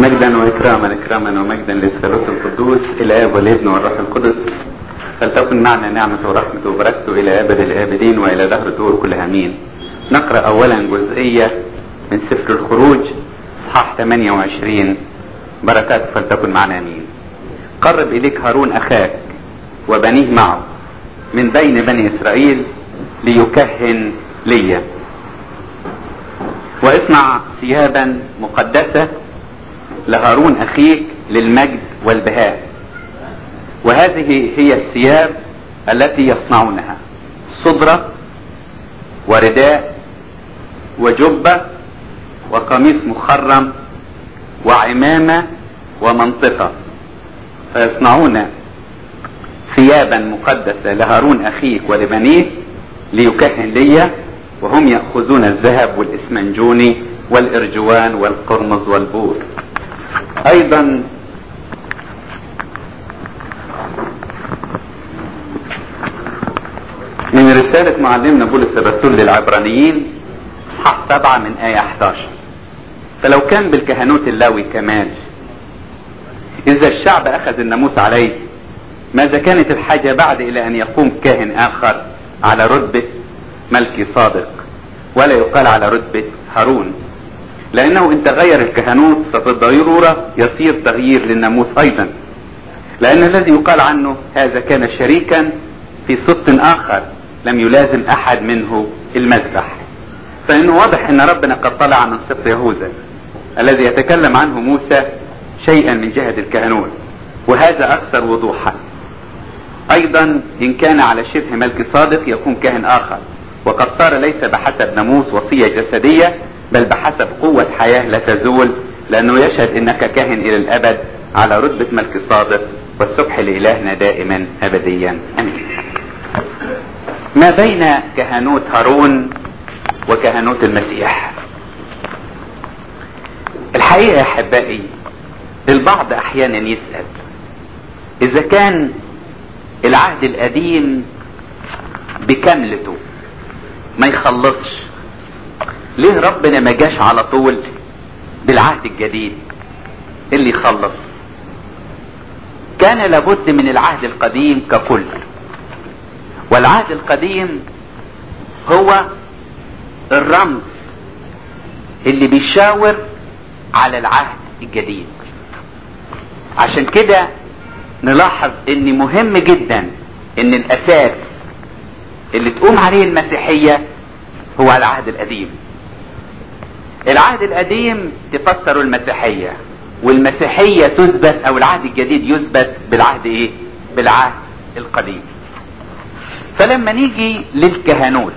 مجدا واكراما اكراما ومجدا للثالوث القدوس الاب والابن والروح القدس فلتكن معنا نعمة ورحمة وبركته الى ابد الابدين والى دهر الدور كلها امين نقرا اولا جزئية من سفر الخروج اصحاح 28 بركات فلتكن معنا امين قرب اليك هارون اخاك وبنيه معه من بين بني اسرائيل ليكهن لي واصنع ثيابا مقدسة لهارون اخيك للمجد والبهاء وهذه هي الثياب التي يصنعونها صدرة ورداء وجبة وقميص مخرم وعمامة ومنطقة فيصنعون ثيابا مقدسة لهارون اخيك ولبنيه ليكهن لي وهم يأخذون الذهب والاسمنجوني والارجوان والقرمز والبور ايضا من رسالة معلمنا بولس الرسول للعبرانيين اصحاح سبعة من آية 11 فلو كان بالكهنوت اللاوي كمال إذا الشعب أخذ الناموس عليه ماذا كانت الحاجة بعد إلى أن يقوم كاهن آخر على رتبة ملكي صادق ولا يقال على رتبة هارون لأنه إن تغير الكهنوت فبالضرورة يصير تغيير للناموس أيضا لأن الذي يقال عنه هذا كان شريكا في صدق آخر لم يلازم أحد منه المذبح فإنه واضح أن ربنا قد طلع من سبط يهوذا الذي يتكلم عنه موسى شيئا من جهة الكهنوت وهذا أكثر وضوحا أيضا إن كان على شبه ملك صادق يكون كاهن آخر وقد صار ليس بحسب ناموس وصية جسدية بل بحسب قوة حياة لا تزول لأنه يشهد إنك كاهن إلى الأبد على رتبة ملك صادق والسبح لإلهنا دائما أبديا أمين ما بين كهنوت هارون وكهنوت المسيح الحقيقة يا أحبائي البعض أحيانا يسأل إذا كان العهد القديم بكاملته ما يخلصش ليه ربنا ما جاش على طول بالعهد الجديد اللي يخلص كان لابد من العهد القديم ككل والعهد القديم هو الرمز اللي بيشاور على العهد الجديد عشان كده نلاحظ ان مهم جدا ان الاساس اللي تقوم عليه المسيحية هو العهد القديم العهد القديم تفسر المسيحية والمسيحية تثبت او العهد الجديد يثبت بالعهد ايه بالعهد القديم فلما نيجي للكهنوت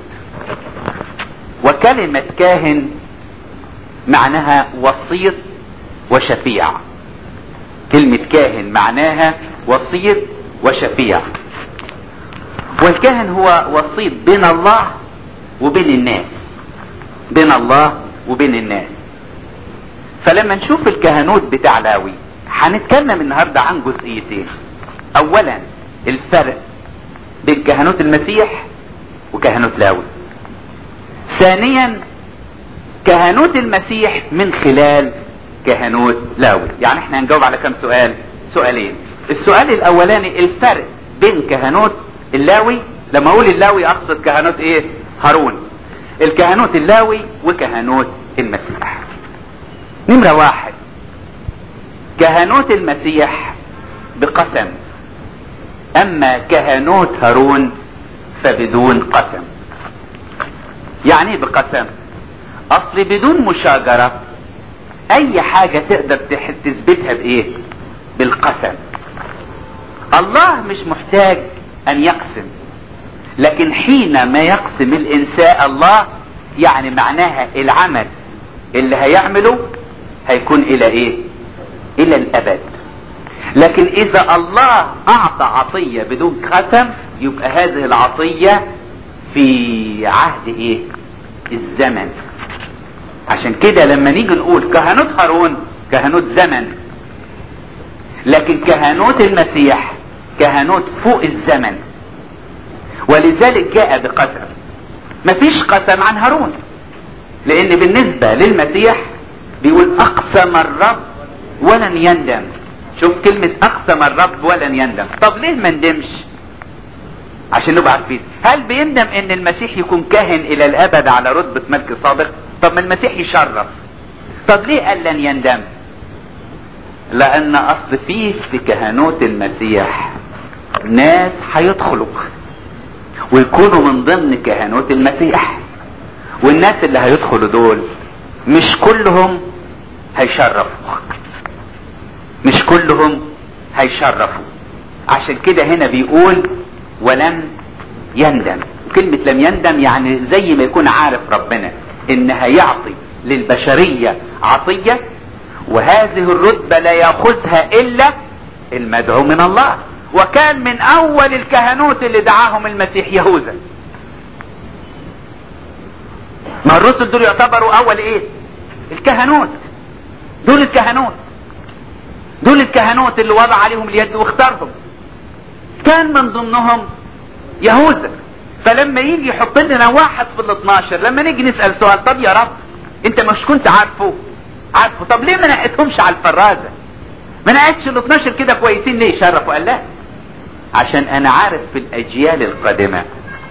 وكلمة كاهن معناها وسيط وشفيع كلمة كاهن معناها وسيط وشفيع والكاهن هو وسيط بين الله وبين الناس بين الله وبين الناس فلما نشوف الكهنوت بتاع لاوي هنتكلم النهاردة عن جزئيتين اولا الفرق بين كهنوت المسيح وكهنوت لاوي ثانيا كهنوت المسيح من خلال كهنوت لاوي يعني احنا هنجاوب على كم سؤال سؤالين السؤال الاولاني الفرق بين كهنوت اللاوي لما اقول اللاوي اقصد كهنوت ايه هارون الكهنوت اللاوي وكهنوت المسيح نمرة واحد كهنوت المسيح بقسم اما كهنوت هارون فبدون قسم يعني بقسم اصل بدون مشاجرة اي حاجة تقدر تثبتها بايه بالقسم الله مش محتاج ان يقسم لكن حينما يقسم الانسان الله يعني معناها العمل اللي هيعمله هيكون الى ايه الى الابد لكن اذا الله اعطى عطية بدون قسم يبقى هذه العطية في عهد ايه الزمن عشان كده لما نيجي نقول كهنوت هارون كهنوت زمن لكن كهنوت المسيح كهنوت فوق الزمن ولذلك جاء بقسم مفيش قسم عن هارون لان بالنسبة للمسيح بيقول اقسم الرب ولن يندم شوف كلمة اقسم الرب ولن يندم طب ليه ما ندمش عشان نبقى عارفين هل بيندم ان المسيح يكون كاهن الى الابد على رتبة ملك صادق طب ما المسيح يشرف طب ليه قال لن يندم لان اصل فيه في كهنوت المسيح ناس هيدخلوا ويكونوا من ضمن كهنوت المسيح والناس اللي هيدخلوا دول مش كلهم هيشرفوا مش كلهم هيشرفوا عشان كده هنا بيقول ولم يندم كلمة لم يندم يعني زي ما يكون عارف ربنا ان هيعطي للبشرية عطية وهذه الرتبة لا ياخذها الا المدعو من الله وكان من اول الكهنوت اللي دعاهم المسيح يهوذا ما الرسل دول يعتبروا اول ايه الكهنوت دول الكهنوت دول الكهنوت اللي وضع عليهم اليد واختارهم كان من ضمنهم يهوذا فلما يجي يحط لنا واحد في ال 12 لما نيجي نسال سؤال طب يا رب انت مش كنت عارفه عارفه طب ليه ما نقيتهمش على الفرازه ما نقيتش ال 12 كده كويسين ليه شرفوا قال لا عشان انا عارف في الاجيال القادمه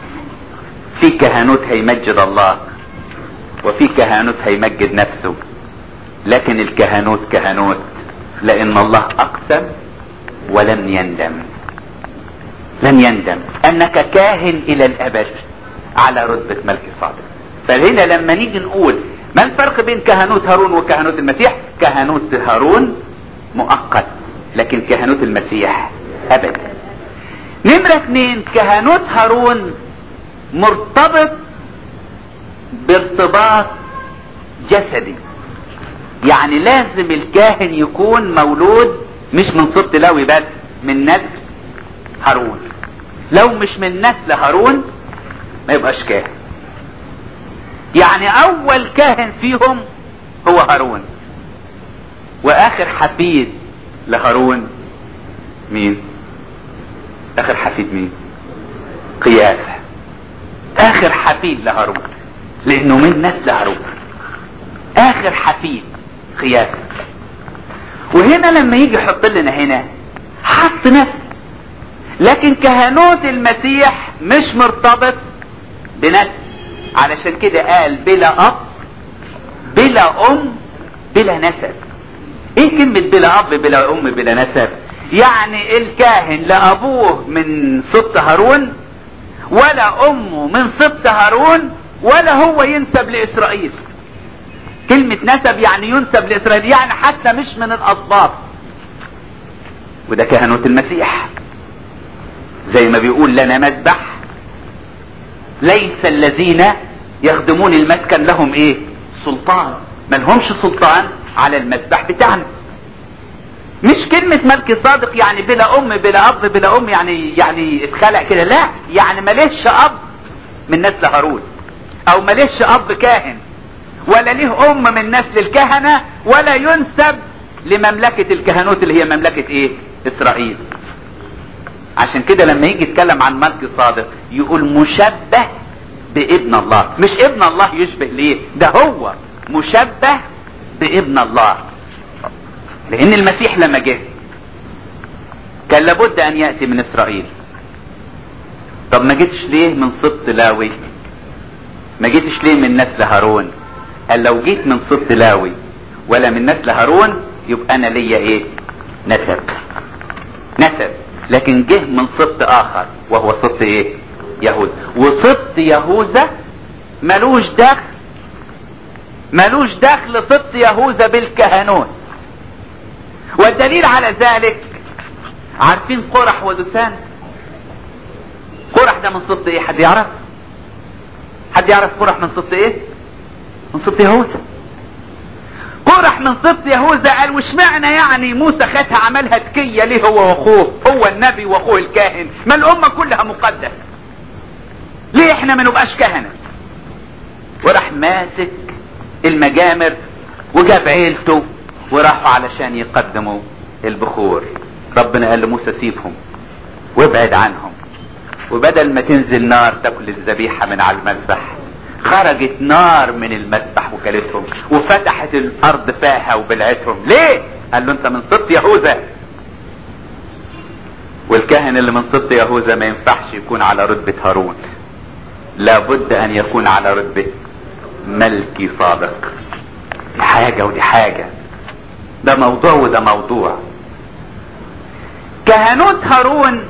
في كهنوت هيمجد الله وفي كهنوت هيمجد نفسه لكن الكهنوت كهنوت لان الله اقسم ولم يندم لن يندم انك كاهن الى الابد على رتبة ملك صادق فهنا لما نيجي نقول ما الفرق بين كهنوت هارون وكهنوت المسيح كهنوت هارون مؤقت لكن كهنوت المسيح ابدا نمرة اثنين كهنوت هارون مرتبط بارتباط جسدي يعني لازم الكاهن يكون مولود مش من صبت لاوي بس من نسل هارون لو مش من نسل هارون ما يبقاش كاهن يعني اول كاهن فيهم هو هارون واخر حفيد لهارون مين اخر حفيد مين قيافة اخر حفيد لهارون لانه من نسل هارون اخر حفيد قيافة وهنا لما يجي يحط لنا هنا حط نسل لكن كهنوت المسيح مش مرتبط بنسل علشان كده قال بلا اب بلا ام بلا نسب ايه كلمة بلا اب بلا ام بلا نسب يعني الكاهن لا ابوه من سبط هارون ولا امه من سبط هارون ولا هو ينسب لاسرائيل كلمة نسب يعني ينسب لاسرائيل يعني حتى مش من الاسباط وده كهنوت المسيح زي ما بيقول لنا مذبح ليس الذين يخدمون المسكن لهم ايه سلطان ما لهمش سلطان على المذبح بتاعنا مش كلمة ملك صادق يعني بلا ام بلا اب بلا ام يعني يعني اتخلق كده لا يعني ماليش اب من نسل هارون او ماليش اب كاهن ولا ليه ام من نسل الكهنة ولا ينسب لمملكة الكهنوت اللي هي مملكة ايه اسرائيل عشان كده لما يجي يتكلم عن ملك صادق يقول مشبه بابن الله مش ابن الله يشبه ليه ده هو مشبه بابن الله لان المسيح لما جه كان لابد ان ياتي من اسرائيل طب ما جيتش ليه من سبط لاوي ما جيتش ليه من نسل هارون قال لو جيت من سبط لاوي ولا من نسل هارون يبقى انا ليا ايه نسب نسب لكن جه من سبط اخر وهو سبط ايه يهوذا وسبط يهوذا ملوش دخل ملوش دخل سبط يهوذا بالكهنوت والدليل على ذلك عارفين قرح ودسان قرح ده من سبط ايه حد يعرف حد يعرف قرح من سبط ايه من سبط يهوذا قرح من سبط يهوذا قال وش معنى يعني موسى خدها عملها تكية ليه هو واخوه هو النبي واخوه الكاهن ما الامة كلها مقدسة ليه احنا ما نبقاش كهنة وراح ماسك المجامر وجاب عيلته وراحوا علشان يقدموا البخور ربنا قال لموسى سيبهم وابعد عنهم وبدل ما تنزل نار تاكل الذبيحة من على المذبح خرجت نار من المذبح وكلتهم وفتحت الارض فاها وبلعتهم ليه قال له انت من سبط يهوذا والكاهن اللي من سبط يهوذا ما ينفعش يكون على رتبة هارون لابد ان يكون على رتبة ملكي صادق دي حاجة ودي حاجة ده موضوع وده موضوع كهنوت هارون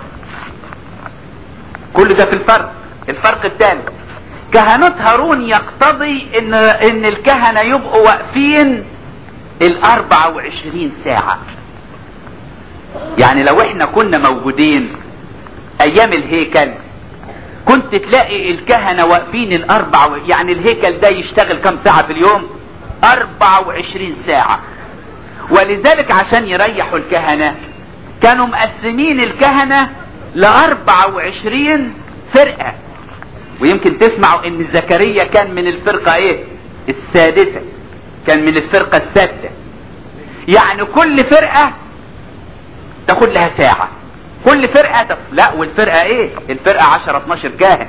كل ده في الفرق الفرق الثالث كهنوت هارون يقتضي ان ان الكهنة يبقوا واقفين الاربع وعشرين ساعة يعني لو احنا كنا موجودين ايام الهيكل كنت تلاقي الكهنة واقفين الاربع و... يعني الهيكل ده يشتغل كم ساعة في اليوم اربع وعشرين ساعة ولذلك عشان يريحوا الكهنة كانوا مقسمين الكهنة لاربع وعشرين فرقة ويمكن تسمعوا ان زكريا كان من الفرقة ايه السادسة كان من الفرقة السادسة يعني كل فرقة تاخد لها ساعة كل فرقة تف... لا والفرقة ايه الفرقة 10 12 كاهن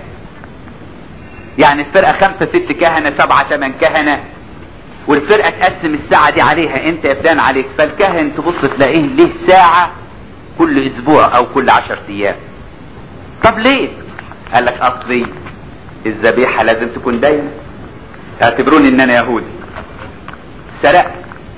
يعني الفرقة خمسة ست كهنة سبعة ثمان كهنة والفرقة تقسم الساعة دي عليها انت يا فلان عليك فالكاهن تبص تلاقيه ليه ساعة كل اسبوع او كل عشر ايام طب ليه قال لك اصلي الذبيحة لازم تكون دايما اعتبروني ان انا يهودي سرقت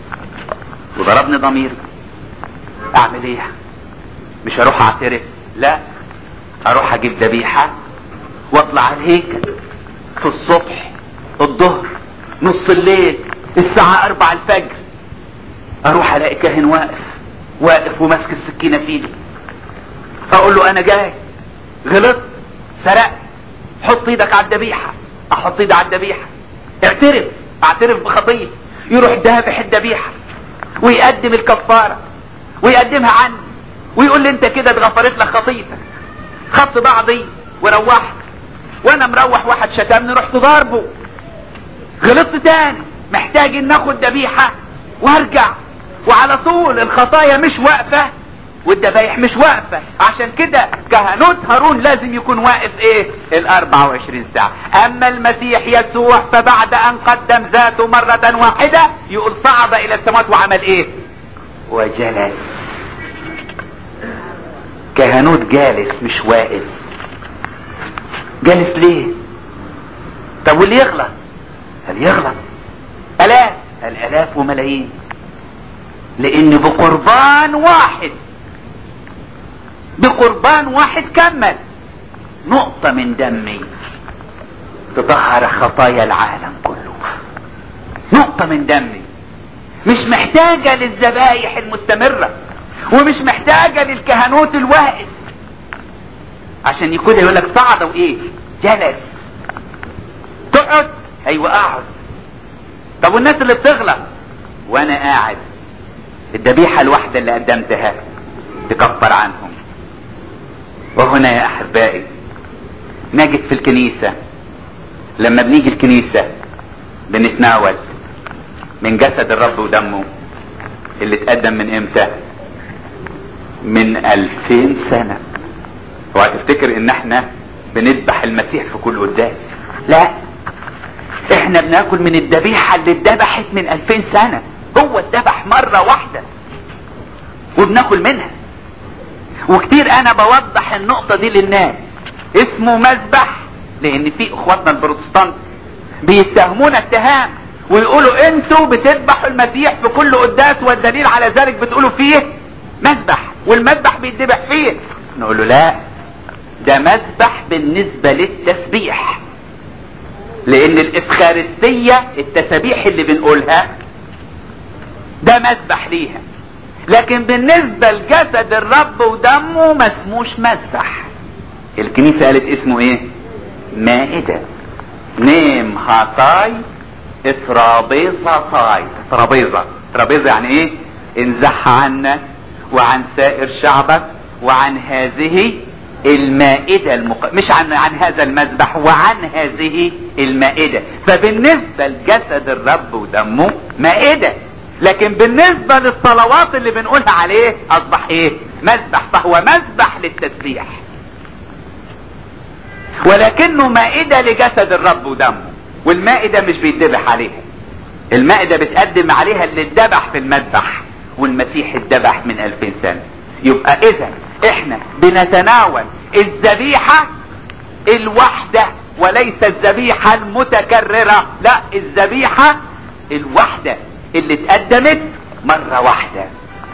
وضربني ضميري اعمل ايه مش هروح اعترف لا اروح اجيب ذبيحة واطلع على الهيكل في الصبح الظهر نص الليل الساعة اربع الفجر اروح الاقي كاهن واقف واقف وماسك السكينة في ايدي اقول له انا جاي غلطت سرقت حط ايدك على الذبيحة احط ايدي على الذبيحة اعترف اعترف بخطية يروح ذابح الذبيحة ويقدم الكفارة ويقدمها عني ويقول لي انت كده اتغفرت لك خطيتك خدت بعضي وروحت وانا مروح واحد شتمني رحت ضاربه غلطت تاني محتاج ان اخد ذبيحة وارجع وعلى طول الخطايا مش واقفة والذبايح مش واقفة عشان كده كهنوت هارون لازم يكون واقف ايه الاربع وعشرين ساعة اما المسيح يسوع فبعد ان قدم ذاته مرة واحدة يقول صعد الى السماوات وعمل ايه وجلس كهنوت جالس مش واقف جالس ليه طب واللي يغلط هل يغلط الاف الالاف وملايين لان بقربان واحد بقربان واحد كمل نقطة من دمي تطهر خطايا العالم كله نقطة من دمي مش محتاجة للذبايح المستمرة ومش محتاجة للكهنوت الواقف عشان يكون يقول لك صعد وايه جلس تقعد ايوه اقعد طب والناس اللي بتغلط وانا قاعد الذبيحة الواحدة اللي قدمتها تكفر عنهم وهنا يا احبائي نجد في الكنيسة لما بنيجي الكنيسة بنتناول من جسد الرب ودمه اللي اتقدم من امتى من الفين سنة وهتفتكر ان احنا بنذبح المسيح في كل قداس لا احنا بناكل من الذبيحة اللي اتذبحت من الفين سنة هو اتذبح مرة واحدة وبناكل منها وكتير انا بوضح النقطة دي للناس اسمه مذبح لان في اخواتنا البروتستانت بيتهمونا اتهام ويقولوا انتوا بتذبحوا المسيح في كل قداس والدليل على ذلك بتقولوا فيه مذبح والمذبح بيتذبح فيه نقول له لا ده مذبح بالنسبة للتسبيح لان الافخارستية التسابيح اللي بنقولها ده مذبح ليها لكن بالنسبة لجسد الرب ودمه ما اسموش مذبح الكنيسة قالت اسمه ايه مائدة نيم هاتاي اترابيزة صاي ترابيزة ترابيزة يعني ايه انزح عنا وعن سائر شعبك وعن هذه المائدة المق... مش عن عن هذا المذبح وعن هذه المائدة فبالنسبة لجسد الرب ودمه مائدة لكن بالنسبة للصلوات اللي بنقولها عليه اصبح ايه مذبح فهو مذبح للتسبيح ولكنه مائدة لجسد الرب ودمه والمائدة مش بيتذبح عليها المائدة بتقدم عليها اللي اتذبح في المذبح والمسيح اتذبح من الفين سنة يبقى اذا احنا بنتناول الذبيحة الوحدة وليس الذبيحة المتكررة لا الذبيحة الوحدة اللي اتقدمت مرة واحدة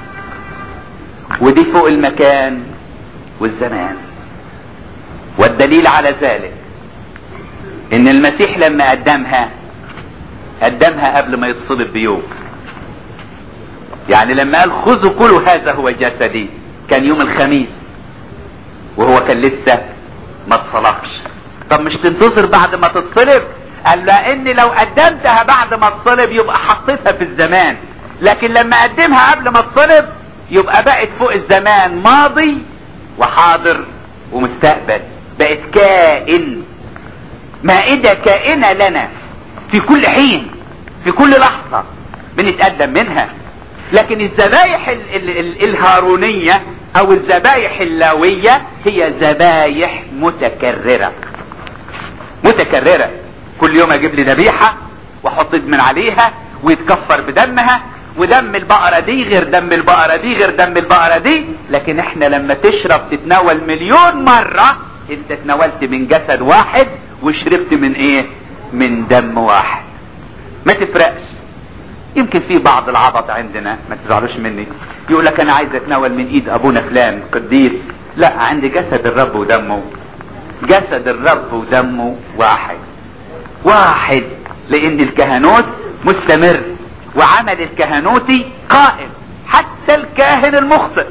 ودي فوق المكان والزمان والدليل على ذلك ان المسيح لما قدمها قدمها قبل ما يتصلب بيوم يعني لما قال خذوا كلوا هذا هو جسدي كان يوم الخميس وهو كان لسه ما اتصلبش طب مش تنتظر بعد ما تتصلب قال لان لو قدمتها بعد ما اتصلب يبقى حطيتها في الزمان لكن لما اقدمها قبل ما اتصلب يبقى بقت فوق الزمان ماضي وحاضر ومستقبل بقت كائن مائدة كائنة لنا في كل حين في كل لحظة بنتقدم منها لكن الذبايح ال ال ال الهارونية او الذبايح اللاوية هي ذبايح متكررة متكررة كل يوم اجيب لي ذبيحة واحط من عليها ويتكفر بدمها ودم البقرة دي غير دم البقرة دي غير دم البقرة دي لكن احنا لما تشرب تتناول مليون مرة انت تناولت من جسد واحد وشربت من ايه من دم واحد ما تفرقش يمكن في بعض العبط عندنا ما تزعلوش مني يقول لك انا عايز اتناول من ايد ابونا فلان قديس لا عندي جسد الرب ودمه جسد الرب ودمه واحد واحد لان الكهنوت مستمر وعمل الكهنوتي قائم حتى الكاهن المخطئ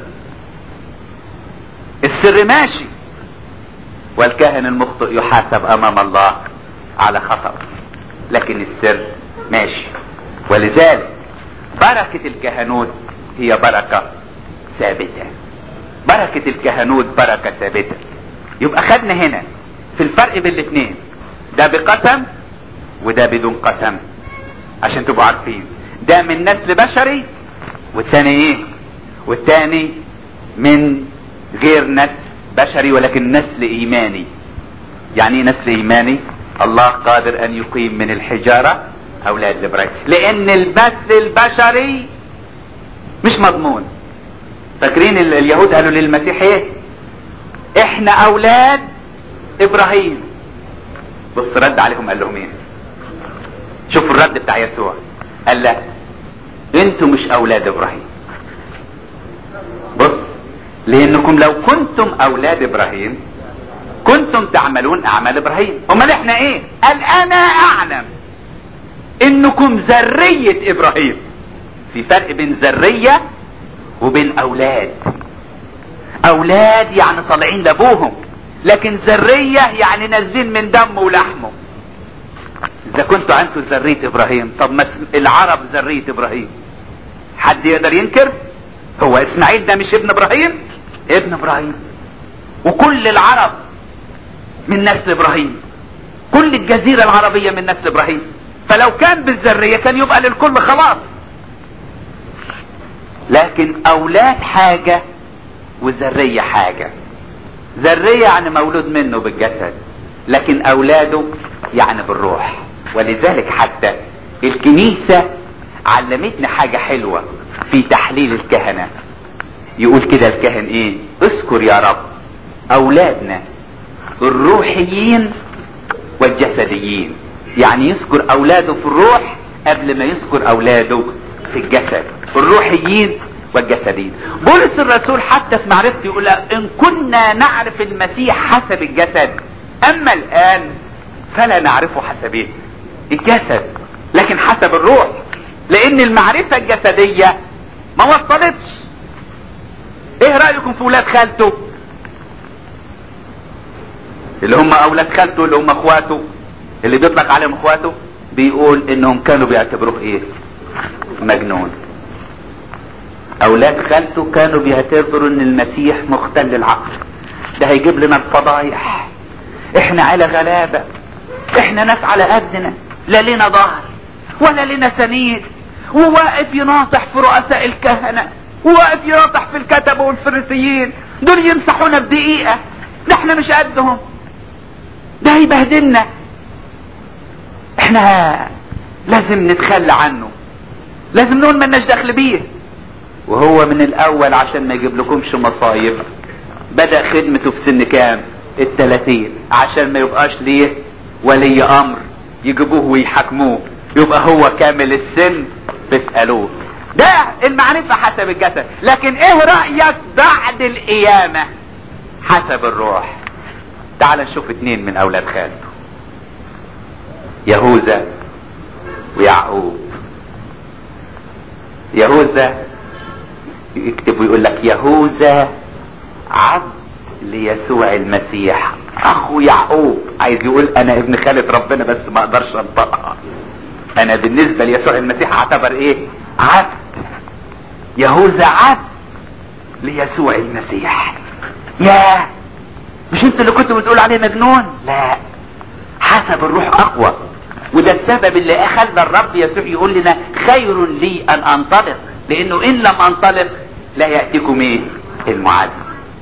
السر ماشي والكاهن المخطئ يحاسب امام الله على خطأ لكن السر ماشي ولذلك بركة الكهنوت هي بركة ثابتة بركة الكهنوت بركة ثابتة يبقى خدنا هنا في الفرق بين الاثنين ده بقسم وده بدون قسم عشان تبقوا عارفين ده من نسل بشري والتاني ايه والتاني من غير نسل بشري ولكن نسل ايماني يعني ايه نسل ايماني الله قادر ان يقيم من الحجارة اولاد ابراهيم لان النسل البشري مش مضمون فاكرين اليهود قالوا للمسيح ايه احنا اولاد ابراهيم بص رد عليهم قال لهم ايه شوفوا الرد بتاع يسوع قال لا انتوا مش اولاد ابراهيم بص لانكم لو كنتم اولاد ابراهيم كنتم تعملون اعمال ابراهيم امال احنا ايه قال انا اعلم انكم ذرية ابراهيم في فرق بين ذرية وبين اولاد اولاد يعني طالعين لابوهم لكن ذرية يعني نازلين من دمه ولحمه اذا كنتوا انتوا ذرية ابراهيم طب ما العرب ذرية ابراهيم حد يقدر ينكر هو اسماعيل ده مش ابن ابراهيم ابن ابراهيم وكل العرب من نسل ابراهيم كل الجزيرة العربية من نسل ابراهيم فلو كان بالذرية كان يبقى للكل خلاص لكن اولاد حاجة وذرية حاجة ذرية يعني مولود منه بالجسد لكن اولاده يعني بالروح ولذلك حتى الكنيسة علمتنا حاجة حلوة في تحليل الكهنة يقول كده الكاهن ايه اذكر يا رب اولادنا الروحيين والجسديين يعني يذكر اولاده في الروح قبل ما يذكر اولاده في الجسد الروحيين والجسديين بولس الرسول حتى في معرفته يقول ان كنا نعرف المسيح حسب الجسد اما الان فلا نعرفه حسب ايه الجسد لكن حسب الروح لان المعرفة الجسدية ما وصلتش ايه رأيكم في ولاد خالته اللي هم اولاد خالته اللي هم اخواته اللي بيطلق عليهم اخواته بيقول انهم كانوا بيعتبروه ايه مجنون اولاد خالته كانوا بيعتبروا ان المسيح مختل العقل ده هيجيب لنا الفضايح احنا على غلابة احنا ناس على قدنا لا لنا ظهر ولا لنا سنيد وواقف يناصح في رؤساء الكهنة وواقف يناصح في الكتبة والفريسيين دول يمسحونا بدقيقة ده احنا مش قدهم ده هيبهدلنا احنا لازم نتخلى عنه لازم نقول مالناش دخل بيه وهو من الاول عشان ما يجيب لكمش مصايب بدأ خدمته في سن كام التلاتين عشان ما يبقاش ليه ولي امر يجيبوه ويحاكموه يبقى هو كامل السن تسألوه ده المعرفة حسب الجسد لكن ايه رأيك بعد القيامة حسب الروح تعال نشوف اتنين من اولاد خالته يهوذا ويعقوب يهوذا يكتب ويقول لك يهوذا عبد ليسوع المسيح اخو يعقوب عايز يقول انا ابن خالة ربنا بس ما اقدرش انطقها انا بالنسبة ليسوع المسيح اعتبر ايه عبد يهوذا عبد ليسوع المسيح يا مش انت اللي كنت بتقول عليه مجنون لا حسب الروح اقوى وده السبب اللي خلى الرب يسوع يقول لنا خير لي ان انطلق لانه ان لم انطلق لا يأتيكم ايه المعاد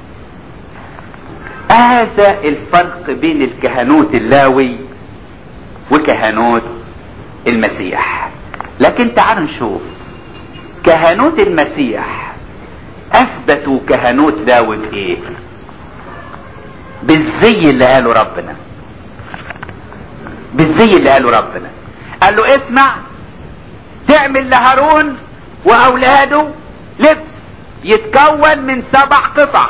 هذا الفرق بين الكهنوت اللاوي وكهنوت المسيح لكن تعالوا نشوف كهنوت المسيح اثبتوا كهنوت لاوي بايه بالزي اللي قاله ربنا بالزي اللي قاله ربنا قال له اسمع تعمل لهارون واولاده لبس يتكون من سبع قطع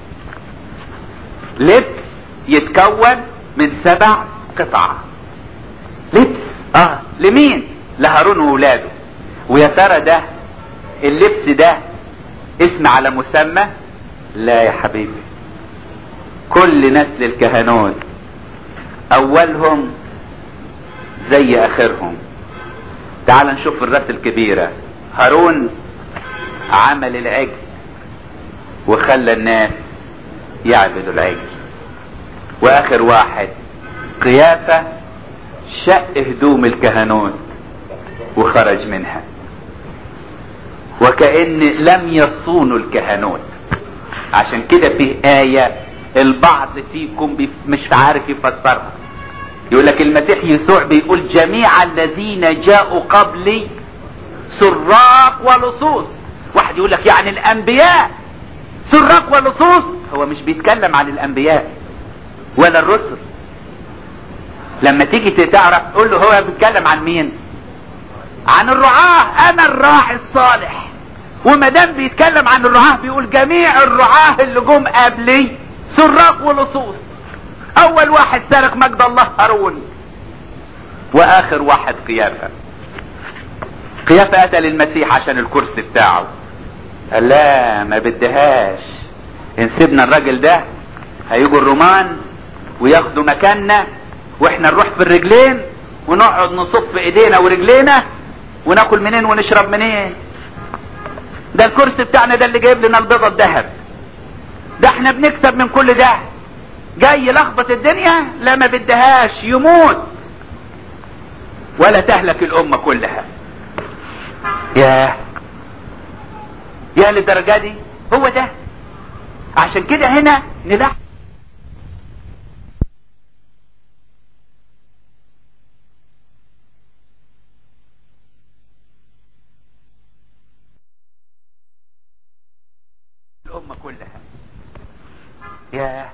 لبس يتكون من سبع قطع لبس اه لمين لهارون واولاده ويا ترى ده اللبس ده اسم على مسمى لا يا حبيبي كل نسل الكهنوت اولهم زي اخرهم تعال نشوف الراس الكبيرة هارون عمل العجل وخلى الناس يعبدوا العجل واخر واحد قيافة شق هدوم الكهنوت وخرج منها وكأن لم يصونوا الكهنوت عشان كده فيه آية البعض فيكم مش عارف يفسرها يقول لك المسيح يسوع بيقول جميع الذين جاءوا قبلي سراق ولصوص واحد يقول لك يعني الانبياء سراق ولصوص هو مش بيتكلم عن الانبياء ولا الرسل لما تيجي تعرف تقول له هو بيتكلم عن مين عن الرعاة انا الراعي الصالح وما دام بيتكلم عن الرعاة بيقول جميع الرعاة اللي جم قبلي سراق ولصوص اول واحد سرق مجد الله هارون واخر واحد قيافة قيافة قتل المسيح عشان الكرسي بتاعه قال لا ما بدهاش ان سيبنا الراجل ده هيجوا الرومان وياخدوا مكاننا واحنا نروح في الرجلين ونقعد نصف ايدينا ورجلينا وناكل منين ونشرب منين ده الكرسي بتاعنا ده اللي جايب لنا البيضة الذهب ده احنا بنكسب من كل ده جاي يلخبط الدنيا لا ما بدهاش يموت ولا تهلك الامة كلها يا يا للدرجة دي هو ده عشان كده هنا نلاحظ الامة كلها يا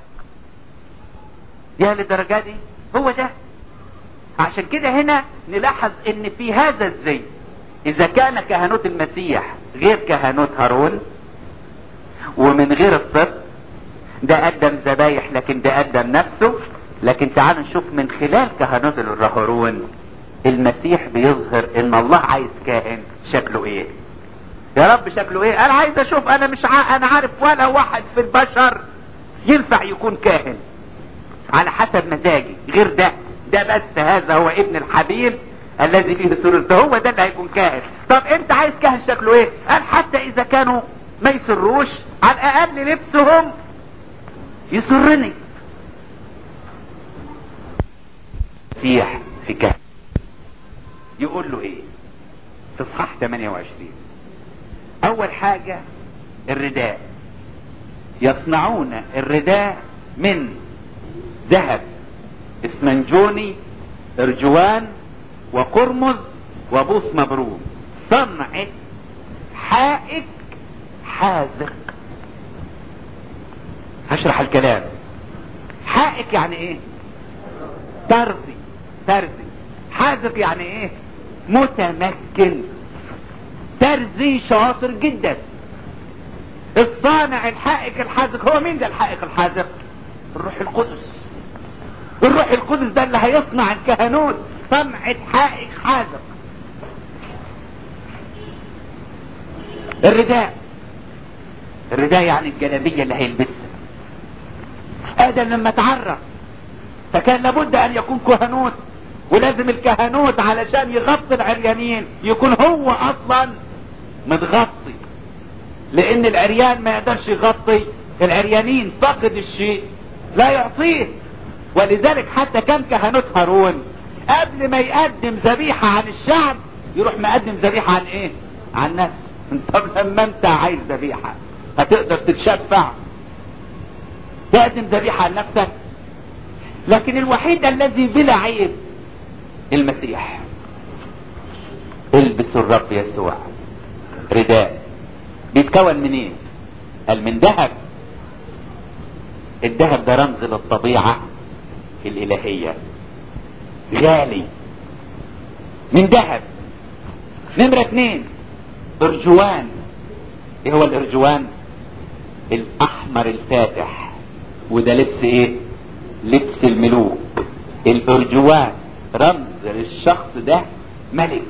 يا للدرجة دي هو ده عشان كده هنا نلاحظ ان في هذا الزي اذا كان كهنوت المسيح غير كهنوت هارون ومن غير الصدق ده قدم ذبايح لكن ده قدم نفسه لكن تعال نشوف من خلال كهنوت هارون المسيح بيظهر ان الله عايز كاهن شكله ايه يا رب شكله ايه انا عايز اشوف انا مش ع... انا عارف ولا واحد في البشر ينفع يكون كاهن على حسب مزاجي غير ده ده بس هذا هو ابن الحبيب الذي فيه سررته هو ده اللي هيكون كاهن طب انت عايز كاهن شكله ايه قال حتى اذا كانوا ما يسروش على الاقل لبسهم يسرني مسيح في كهن يقول له ايه في اصحاح 28 اول حاجة الرداء يصنعون الرداء من ذهب اسمنجوني ارجوان وقرمز وبوص مبروم صنعة حائك حاذق هشرح الكلام حائك يعني ايه ترزي ترزي حاذق يعني ايه متمكن ترزي شاطر جدا الصانع الحائك الحاذق هو مين ده الحائك الحاذق الروح القدس الروح القدس ده اللي هيصنع الكهنوت صنعة حائك حاذق الرداء الرداء يعني الجلابية اللي هيلبسها ادم لما تعرف فكان لابد ان يكون كهنوت ولازم الكهنوت علشان يغطي العريانين يكون هو اصلا متغطي لان العريان ما يقدرش يغطي العريانين فقد الشيء لا يعطيه ولذلك حتى كان كهنوت هارون قبل ما يقدم ذبيحة عن الشعب يروح مقدم ذبيحة عن ايه عن نفسه طب لما انت عايز ذبيحة هتقدر تتشفع تقدم ذبيحة عن نفسك لكن الوحيد الذي بلا عيب المسيح البسوا الرب يسوع رداء بيتكون من ايه قال من ذهب الذهب ده رمز للطبيعة الالهية غالي من ذهب نمرة اتنين ارجوان ايه هو الارجوان الاحمر الفاتح وده لبس ايه لبس الملوك الارجوان رمز للشخص ده ملك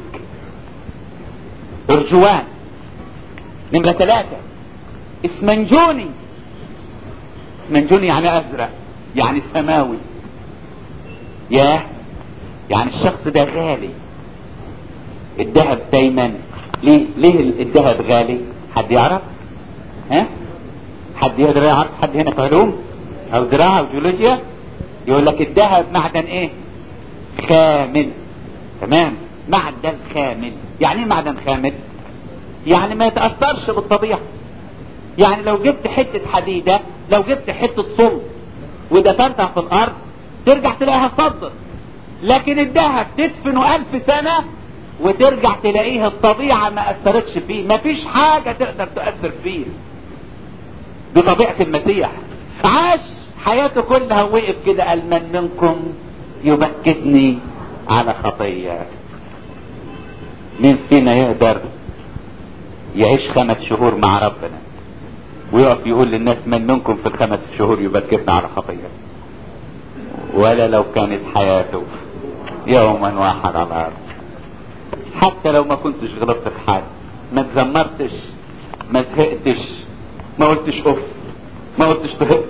ارجوان نمرة ثلاثة اسمنجوني اسمنجوني يعني ازرق يعني سماوي ياه يعني الشخص ده غالي الذهب دايما ليه ليه الذهب غالي حد يعرف ها حد يقدر يعرف حد هنا في علوم او زراعة او جيولوجيا يقول لك الذهب معدن ايه خامل تمام معدن خامل يعني ايه معدن خامل يعني ما يتأثرش بالطبيعة يعني لو جبت حتة حديدة لو جبت حتة صلب ودفنتها في الارض ترجع تلاقيها صدر لكن الذهب تدفنه الف سنة وترجع تلاقيه الطبيعة ما اثرتش فيه مفيش حاجة تقدر تؤثر فيه بطبيعة المسيح عاش حياته كلها وقف كده قال من منكم يبكتني على خطية مين فينا يقدر يعيش خمس شهور مع ربنا ويقف يقول للناس من منكم في الخمس شهور يبكتنا على خطية ولا لو كانت حياته يوما واحد على الارض حتى لو ما كنتش غلطت في حاجة ما تزمرتش ما زهقتش ما قلتش اف ما قلتش تهق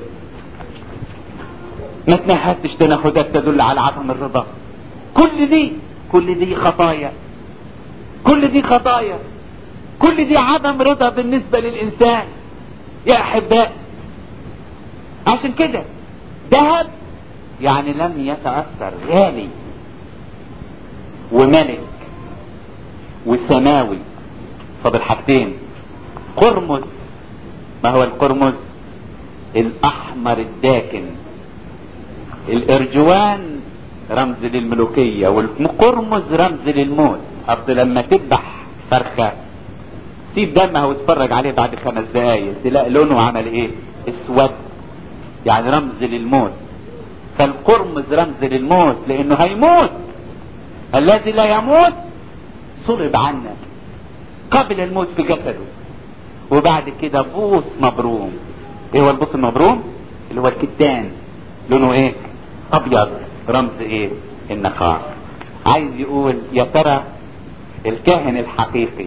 ما تنهدتش تنهدات تدل على عدم الرضا كل دي كل دي خطايا كل دي خطايا كل دي عدم رضا بالنسبة للإنسان يا أحباء عشان كده ذهب يعني لم يتأثر غالي وملك وسماوي فاضل حاجتين قرمز ما هو القرمز الأحمر الداكن الارجوان رمز للملوكية والقرمز رمز للموت اصل لما تذبح فرخة سيب دمها واتفرج عليه بعد خمس دقايق تلاقي لونه عمل ايه اسود يعني رمز للموت فالقرمز رمز للموت لانه هيموت الذي لا يموت صلب عنا قبل الموت في جسده وبعد كده بوس مبروم ايه هو البوس المبروم اللي هو الكتان لونه ايه ابيض رمز ايه النقاء عايز يقول يا ترى الكاهن الحقيقي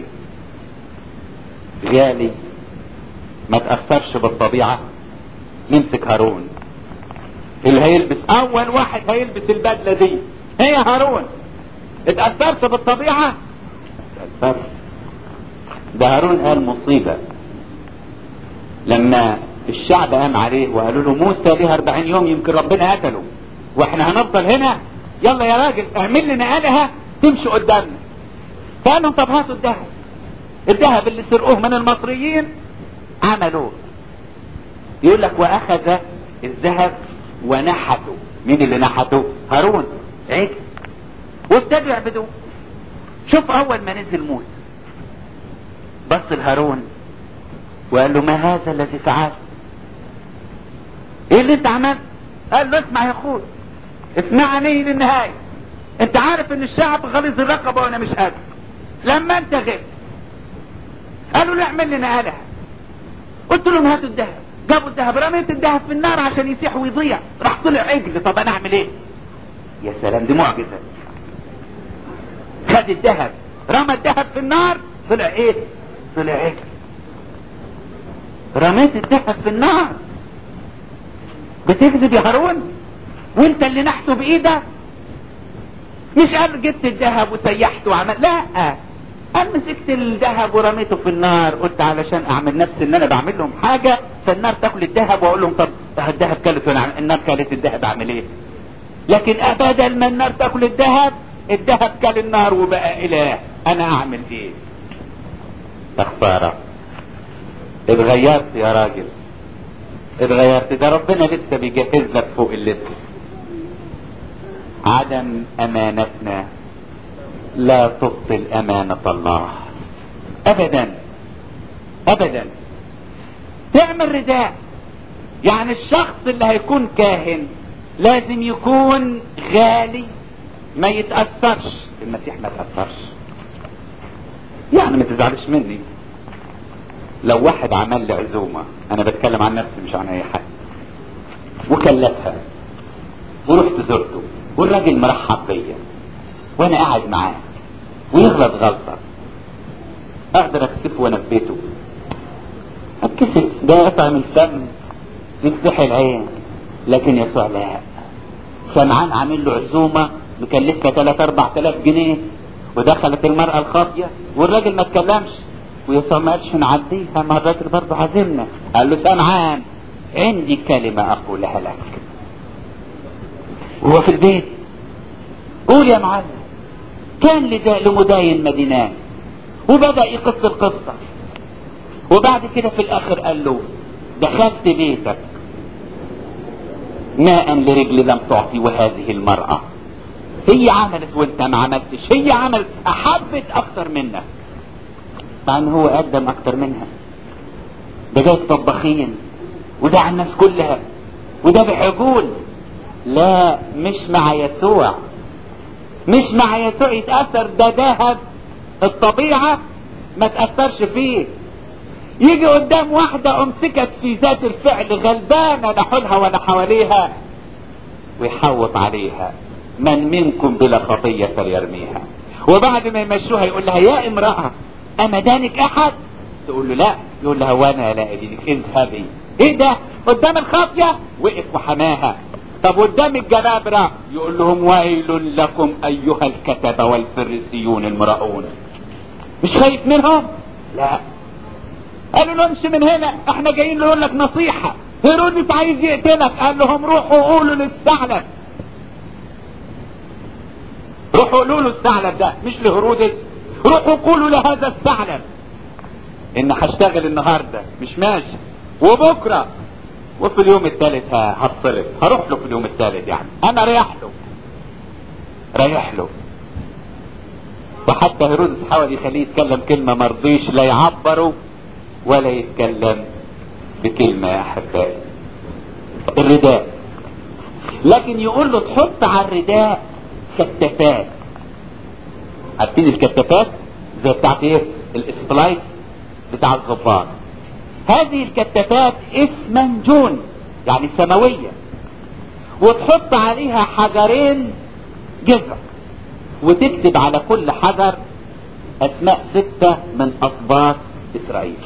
غالي ما تأثرش بالطبيعة نمسك هارون اللي هيلبس اول واحد هيلبس البدلة دي هي هارون اتأثرت بالطبيعة اتأثرت ده هارون قال مصيبة لما الشعب قام عليه وقالوا له موسى ليه 40 يوم يمكن ربنا قتله واحنا هنفضل هنا يلا يا راجل اعمل لنا آلهة تمشي قدامنا فقال لهم طب هاتوا الذهب الذهب اللي سرقوه من المصريين عملوه يقول لك واخذ الذهب ونحته مين اللي نحته هارون عجل وابتدوا يعبدوه شوف اول ما نزل موسى بص لهارون وقال له ما هذا الذي فعلت ايه اللي انت عملت قال له اسمع يا اخوي اسمعني للنهاية انت عارف ان الشعب غليظ الرقبة وانا مش قادر لما انت غبت قالوا له اعمل لنا آلهة قلت لهم هاتوا الذهب جابوا الذهب رميت الذهب في النار عشان يسيح ويضيع راح طلع عجل طب انا اعمل ايه يا سلام دي معجزة خد الذهب رمى الذهب في النار طلع ايه طلع عجل رميت الذهب في النار بتكذب يا هارون وانت اللي نحته بايدك مش قال جبت الذهب وسيحته وعمل لا قال مسكت الذهب ورميته في النار قلت علشان اعمل نفسي ان انا بعمل لهم حاجة فالنار تاكل الذهب واقول لهم طب الذهب كلت وانا النار كلت الذهب اعمل ايه لكن بدل ما النار تاكل الذهب الذهب كل النار وبقى اله انا اعمل ايه يا خسارة اتغيرت يا راجل اتغيرت ده ربنا لسه بيجهز لك فوق اللبس عدم امانتنا لا تبطل امانة الله ابدا ابدا تعمل رداء يعني الشخص اللي هيكون كاهن لازم يكون غالي ما يتأثرش المسيح ما تأثرش يعني ما تزعلش مني لو واحد عمل لي عزومة انا بتكلم عن نفسي مش عن اي حد وكلفها ورحت زرته والراجل مرحب بيا وانا قاعد معاه ويغلط غلطة اقدر اكسفه وانا في بيته اتكسف ده اطعم الفم يفتح العين لكن يسوع لا سمعان عامل له عزومة مكلفها 3 4000 جنيه ودخلت المرأة الخاطية والراجل ما اتكلمش ويسوع ما قالش نعديها ما الراجل برضه عازمنا قال له سمعان عندي كلمة اقولها لك وهو في البيت قول يا معلم كان لمداين مدينان وبدأ يقص القصة وبعد كده في الاخر قال له دخلت بيتك ماء لرجل لم تعطي وهذه المرأة هي عملت وانت ما عملتش هي عملت احبت اكتر منك مع ان هو قدم اكتر منها ده جاي طباخين وده على الناس كلها وده بعجول لا مش مع يسوع مش مع يسوع يتأثر ده ذهب الطبيعة ما تأثرش فيه يجي قدام واحدة امسكت في ذات الفعل غلبانة لا حولها ولا حواليها ويحوط عليها من منكم بلا خطية فليرميها وبعد ما يمشوها يقول لها يا امرأة اما دانك احد تقول له لا يقول لها وانا لا ادينك اذهبي ايه ده قدام الخاطية وقف وحماها طب قدام الجبابرة يقول لهم ويل لكم ايها الكتبة والفريسيون المرؤون مش خايف منهم لا قالوا له امشي من هنا احنا جايين نقول لك نصيحة هيرودس عايز يقتلك قال لهم روحوا قولوا للثعلب روحوا قولوا له الثعلب ده مش لهيرودس روحوا قولوا لهذا الثعلب ان هشتغل النهاردة مش ماشي وبكرة وفي اليوم الثالث هتصرف هروح له في اليوم الثالث يعني انا رايح له رايح له وحتى هيرودس حاول يخليه يتكلم كلمة مرضيش لا يعبره ولا يتكلم بكلمة يا احبائي الرداء لكن يقول له تحط على الرداء كتافات عارفين الكتافات زي بتاعت ايه الاسبلايت بتاع الظفار هذه الكتافات اسمنجون يعني سماوية وتحط عليها حجرين جذع وتكتب على كل حجر اسماء ستة من اسباط اسرائيل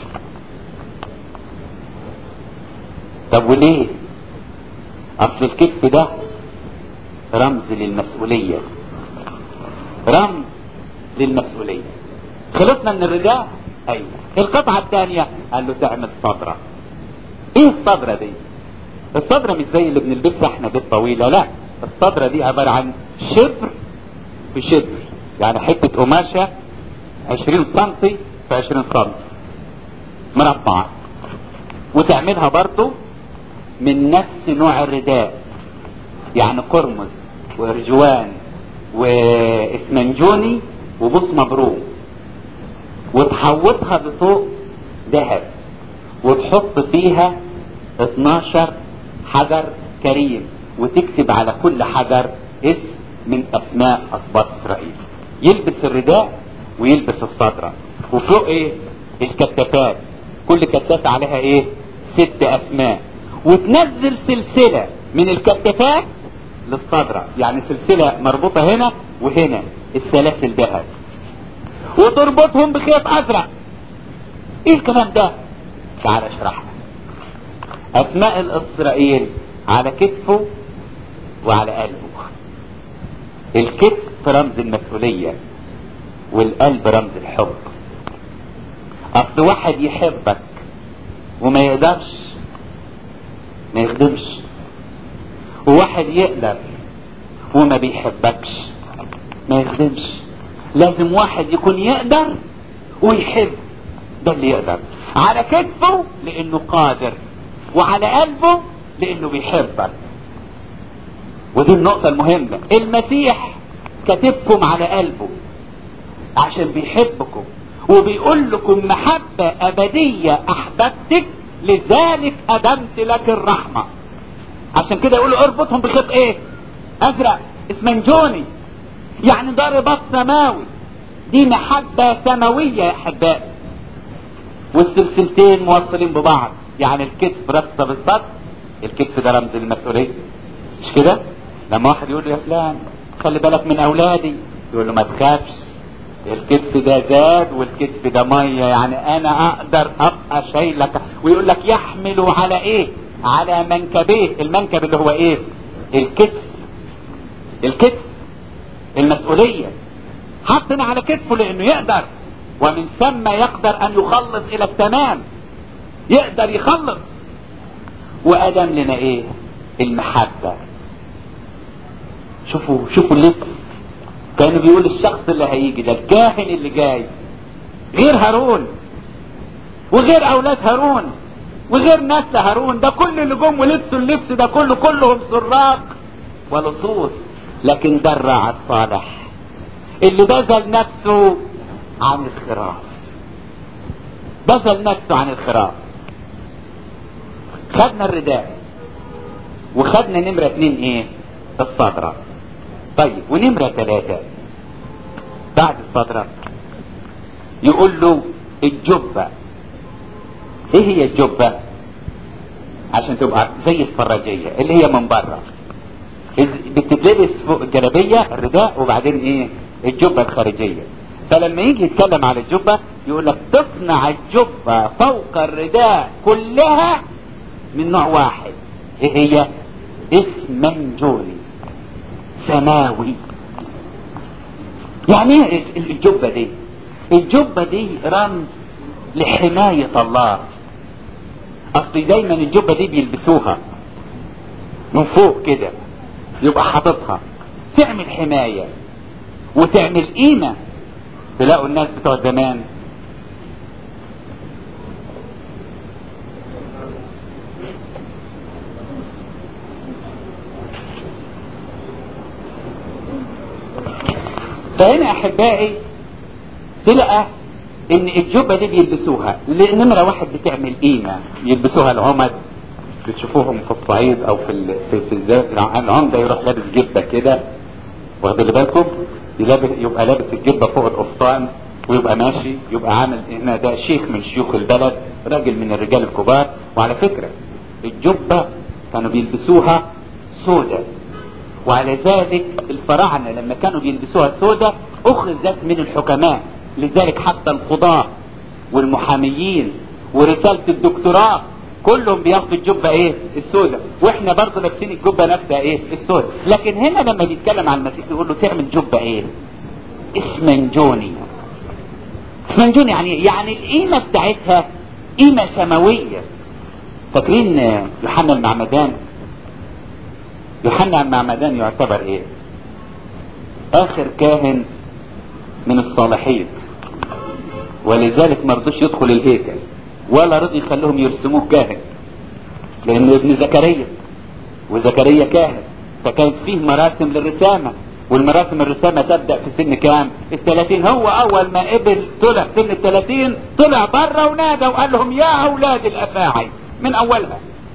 طب وليه اصل الكتف ده رمز للمسؤولية رمز للمسؤولية خلصنا من الرداء ايوه القطعة الثانية قال له تعمل صدرة ايه الصدرة دي الصدرة مش زي اللي بنلبسها احنا دي الطويلة لا الصدرة دي عبارة عن شبر في شبر يعني حتة قماشة 20 سنتي في 20 سنتي مربعة وتعملها برضو من نفس نوع الرداء يعني قرمز وارجوان واسمنجوني وبوس مبروم وتحوطها بفوق ذهب وتحط فيها 12 حجر كريم وتكتب على كل حجر اسم من اسماء اسباط اسرائيل يلبس الرداء ويلبس الصدرة وفوق ايه الكتافات كل كتافة عليها ايه ست اسماء وتنزل سلسلة من الكتافات للصدرة يعني سلسلة مربوطة هنا وهنا السلاسل ذهب وتربطهم بخيط ازرق ايه الكلام ده تعال اشرح لك اسماء الاسرائيل على كتفه وعلى قلبه الكتف رمز المسؤولية والقلب رمز الحب اصل واحد يحبك وما يقدرش ما يخدمش وواحد يقدر وما بيحبكش ما يخدمش لازم واحد يكون يقدر ويحب ده اللي يقدر على كتفه لانه قادر وعلى قلبه لانه بيحبك ودي النقطة المهمة المسيح كاتبكم على قلبه عشان بيحبكم وبيقول لكم محبة أبدية أحببتك لذلك أدمت لك الرحمة عشان كده يقولوا اربطهم بخيط ايه ازرق اسمنجوني يعني ده رباط سماوي دي محبة سماوية يا احبائي والسلسلتين موصلين ببعض يعني الكتف رابطة بالصدر الكتف ده رمز المسؤولية مش كده لما واحد يقول له يا فلان خلي بالك من اولادي يقول له ما تخافش الكتف ده زاد والكتف ده ميه يعني انا اقدر ابقى شايلك ويقول لك يحمل على ايه على منكبيه المنكب اللي هو ايه الكتف الكتف المسؤولية حطنا على كتفه لانه يقدر ومن ثم يقدر ان يخلص الى التمام يقدر يخلص وادم لنا ايه المحبة شوفوا شوفوا اللبس كان بيقول الشخص اللي هيجي ده الكاهن اللي جاي غير هارون وغير اولاد هارون وغير نسل هارون ده كل اللي جم ولبسوا اللبس ده كله كلهم سراق ولصوص لكن ده الراعي الصالح اللي بذل نفسه عن الخراف بذل نفسه عن الخراف خدنا الرداء وخدنا نمرة اتنين ايه الصدرة طيب ونمرة ثلاثة بعد الصدرة يقول له الجبة ايه هي الجبة عشان تبقى زي الفراجية اللي هي من بره بتتلبس فوق الجلابية الرداء وبعدين ايه الجبة الخارجية فلما يجي يتكلم على الجبة يقول لك تصنع الجبة فوق الرداء كلها من نوع واحد ايه هي اسمنجوني سماوي يعني ايه الجبة دي الجبة دي رمز لحماية الله اصل دايما الجبة دي بيلبسوها من فوق كده يبقى حاططها تعمل حماية وتعمل قيمة تلاقوا الناس بتوع زمان فهنا احبائي تلقى ان الجبه دي بيلبسوها نمره واحد بتعمل قيمه يلبسوها العمد بتشوفوهم في الصعيد او في ال... في, في الزي... العمده يروح لابس جبه كده واخدين بالكم يلابس يبقى لابس الجبه فوق القفطان ويبقى ماشي يبقى عامل هنا ده شيخ من شيوخ البلد راجل من الرجال الكبار وعلى فكره الجبه كانوا بيلبسوها سودة وعلى ذلك الفراعنه لما كانوا بيلبسوها سودة اخذت من الحكماء لذلك حتى القضاة والمحاميين ورسالة الدكتوراه كلهم بياخدوا الجبة ايه السوداء واحنا برضه لابسين الجبة نفسها ايه السوداء لكن هنا لما بيتكلم عن المسيح يقول له تعمل جبة ايه اسمنجوني اسمنجوني يعني يعني القيمة بتاعتها قيمة سماوية فاكرين يوحنا المعمدان يوحنا المعمدان يعتبر ايه اخر كاهن من الصالحين ولذلك ما رضوش يدخل الهيكل ولا رضي يخلوهم يرسموه كاهن لانه ابن زكريا وزكريا كاهن فكانت فيه مراسم للرسامة والمراسم الرسامة تبدأ في سن كام الثلاثين هو اول ما قبل طلع سن الثلاثين طلع بره ونادى وقال لهم يا اولاد الافاعي من اولها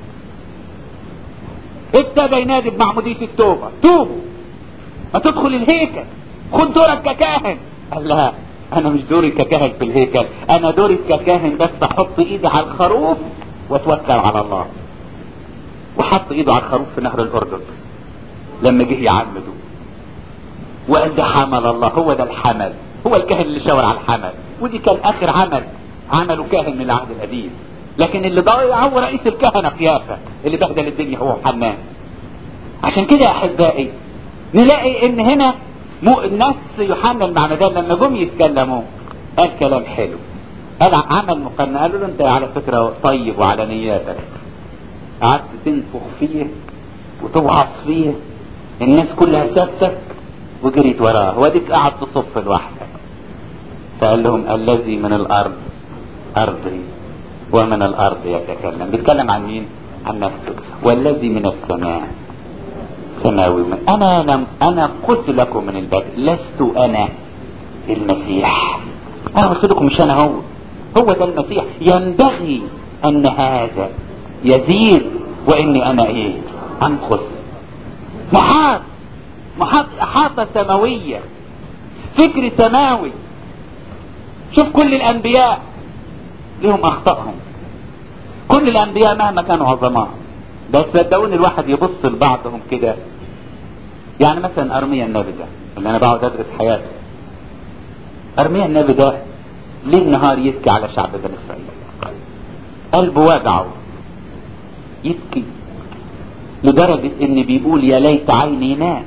ابتدى ينادي بمعمودية التوبة توبوا ما تدخل الهيكل خد دورك ككاهن قال لا انا مش دوري ككاهن في الهيكل انا دوري ككاهن بس احط ايدي على الخروف واتوكل على الله وحط ايده على الخروف في نهر الاردن لما جه يعمده وقال ده حمل الله هو ده الحمل هو الكاهن اللي شاور على الحمل ودي كان اخر عمل عمله كاهن من العهد القديم لكن اللي ضايع هو رئيس الكهنه قيافه اللي بهدل الدنيا هو حنان عشان كده يا احبائي نلاقي ان هنا مو الناس يوحنا المعمدان لما جم يتكلموا قال كلام حلو قال عمل مقارنه قالوا له انت على فكره طيب وعلى نياتك قعدت تنفخ فيه وتوعظ فيه الناس كلها سابتك وجريت وراه واديك قاعد تصف لوحدك فقال لهم الذي من الارض ارضي ومن الارض يتكلم بيتكلم عن مين عن نفسه والذي من السماء سماوي من انا لم انا قلت لكم من البدء لست انا المسيح انا قلت لكم مش انا هو هو ده المسيح ينبغي ان هذا يزيد واني انا ايه انقص محاط محاط احاطه سماويه فكر سماوي شوف كل الانبياء لهم اخطائهم كل الانبياء مهما كانوا عظماء بس صدقوني الواحد يبص لبعضهم كده يعني مثلا ارميا النبي ده اللي انا بقعد ادرس حياته ارميا النبي ده ليل نهار يبكي على شعب بني اسرائيل قلبه وجعه يبكي لدرجة ان بيقول يا ليت عيني ماء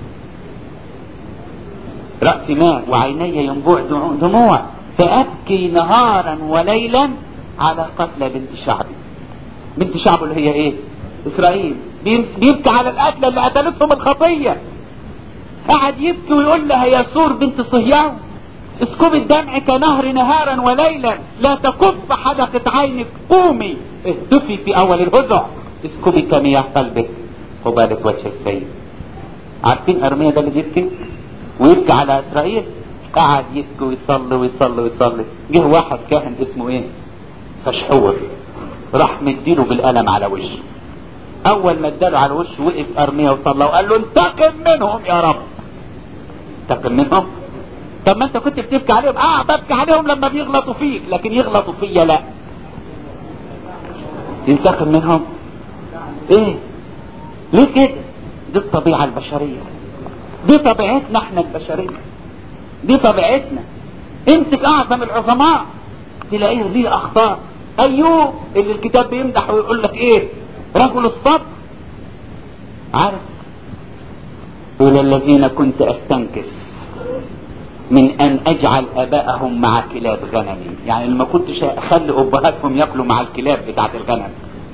رأسي ماء وعيني ينبوع دموع فأبكي نهارا وليلا على قتل بنت شعبي بنت شعبه اللي هي ايه اسرائيل بيبكي على القتلة اللي قتلتهم الخطية قعد يبكي ويقول لها يا سور بنت صهيون اسكبي الدمع كنهر نهارا وليلا لا تكف حدقة عينك قومي اهدفي في اول الهزع اسكبي كمياه قلبك قبالة وجه السيد عارفين ارميا ده اللي بيبكي ويبكي على اسرائيل قعد يبكي ويصلي ويصلي ويصلي جه واحد كاهن اسمه ايه فشحور راح مديله بالقلم على وشه اول ما اداله على وشه وقف ارميا وصلى وقال له انتقم منهم يا رب انتقم منهم طب ما انت كنت بتبكي عليهم اه ببكي عليهم لما بيغلطوا فيك لكن يغلطوا فيا لا ينتقم منهم ايه ليه كده دي الطبيعة البشرية دي طبيعتنا احنا البشرية دي طبيعتنا امسك اعظم العظماء تلاقيه ليه اخطاء ايوب اللي الكتاب بيمدح ويقول لك ايه رجل الصبر عارف دول الذين كنت استنكف من ان اجعل ابائهم مع كلاب غنمي يعني لما كنتش اخلي ابهاتهم ياكلوا مع الكلاب بتاعت الغنم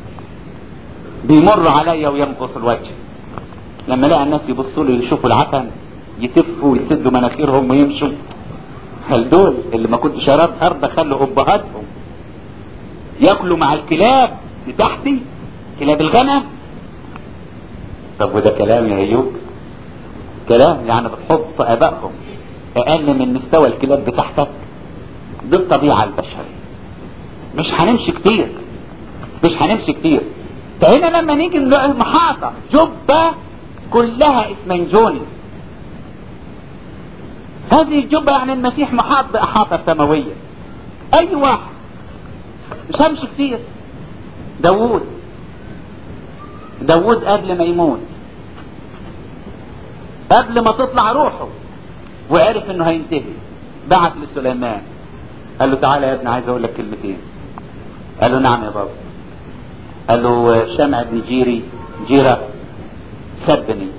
بيمر عليا وينقص الوجه لما لقى الناس يبصوا لي يشوفوا العفن يتفوا ويسدوا مناخيرهم ويمشوا هل دول اللي ما كنتش ارضى خلوا ابهاتهم ياكلوا مع الكلاب بتاعتي كلاب الغنم طب وده كلام يا ايوب كلام يعني بتحط ابائهم اقل من مستوى الكلاب بتاعتك دي الطبيعه البشريه مش هنمشي كتير مش هنمشي كتير فهنا لما نيجي نلاقي المحاطه جبه كلها اسمنجوني هذه الجبه يعني المسيح محاط باحاطه سماويه اي واحد مش همشي كتير داوود داوود قبل ما يموت قبل ما تطلع روحه وعرف انه هينتهي بعت لسليمان قال له تعالى يا ابني عايز اقول لك كلمتين قال له نعم يا بابا قال له شمع بن جيري جيرة سبني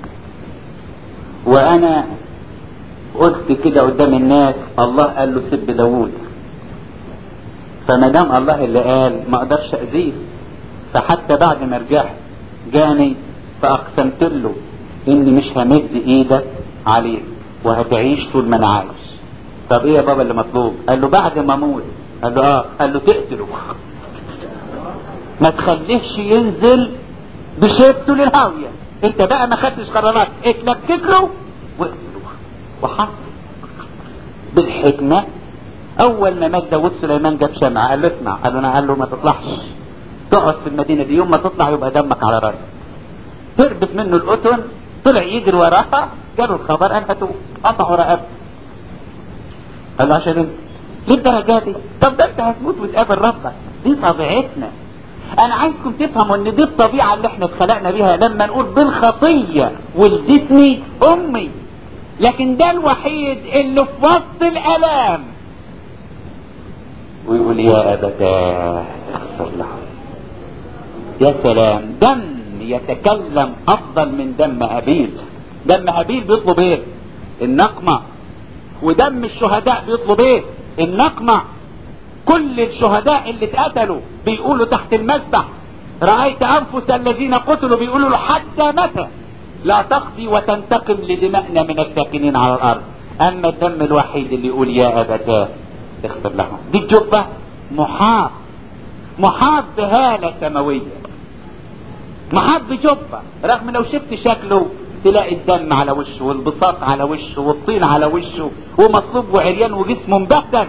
وانا قلت كده قدام الناس الله قال له سب داوود فما دام الله اللي قال ما اقدرش اذيه فحتى بعد ما رجعت جاني فاقسمت له اني مش همد ايدك عليه وهتعيش طول ما انا عايش طب ايه يا بابا اللي مطلوب قال له بعد ما اموت قال له اه قال له تقتله ما تخليهش ينزل بشيبته للهاوية انت بقى ما خدتش قرارات اتلكك له واقتله وحط بالحكمة اول ما مات داود سليمان جاب شمعة قال له اسمع قال له انا قال له ما تطلعش تقعد في المدينة دي يوم ما تطلع يبقى دمك على راسك تربط منه القطن طلع يجري وراها جاله الخبر قال هاتوه قطعوا رقبته قال له عشان انت ليه الدرجة دي طب ده انت هتموت وتقابل ربك دي طبيعتنا انا عايزكم تفهموا ان دي الطبيعة اللي احنا اتخلقنا بيها لما نقول بالخطية ولدتني امي لكن ده الوحيد اللي في وسط الالام ويقول يا ابتاه اغفر له يا سلام دم يتكلم افضل من دم هابيل دم هابيل بيطلب ايه النقمة ودم الشهداء بيطلب ايه النقمة كل الشهداء اللي اتقتلوا بيقولوا تحت المذبح رأيت أنفس الذين قتلوا بيقولوا له حتى متى لا تقضي وتنتقم لدمائنا من الساكنين على الأرض أما الدم الوحيد اللي يقول يا أبتاه اغفر لهم دي الجبة محاط محاط بهالة سماوية محاط بجبة رغم لو شفت شكله تلاقي الدم على وشه والبساط على وشه والطين على وشه ومصلوب وعريان وجسمه مبهدل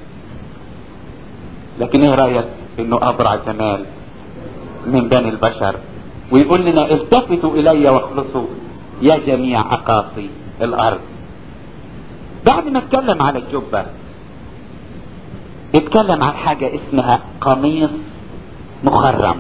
لكن ايه رايك انه ابرع جمال من بني البشر ويقول لنا التفتوا الي واخلصوا يا جميع اقاصي الارض بعد ما اتكلم على الجبه اتكلم عن حاجه اسمها قميص مخرم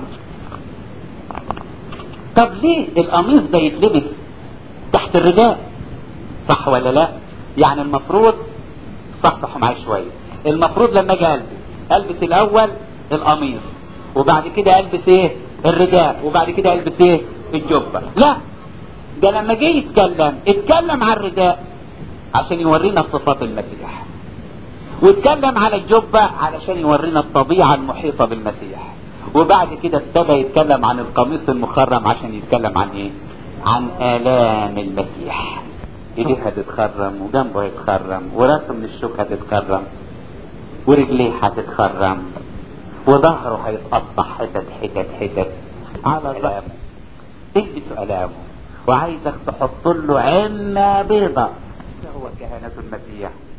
طب ليه القميص ده يتلبس تحت الرداء صح ولا لا يعني المفروض صحصحوا معايا شويه المفروض لما اجي البس البس الاول القميص وبعد كده البس ايه الرداء وبعد كده البس ايه الجبه لا ده لما جه يتكلم اتكلم عن الرداء عشان يورينا صفات المسيح واتكلم على الجبه علشان يورينا الطبيعه المحيطه بالمسيح وبعد كده ابتدى يتكلم عن القميص المخرم عشان يتكلم عن ايه عن الام المسيح ايديه هتتخرم وجنبه هيتخرم وراسه من الشوك هتتخرم ورجليه هتتخرم وظهره هيتقطع حتت حتت حتت على الامه البسوا الامه وعايزك تحط له عمه بيضة هو كهنة المسيح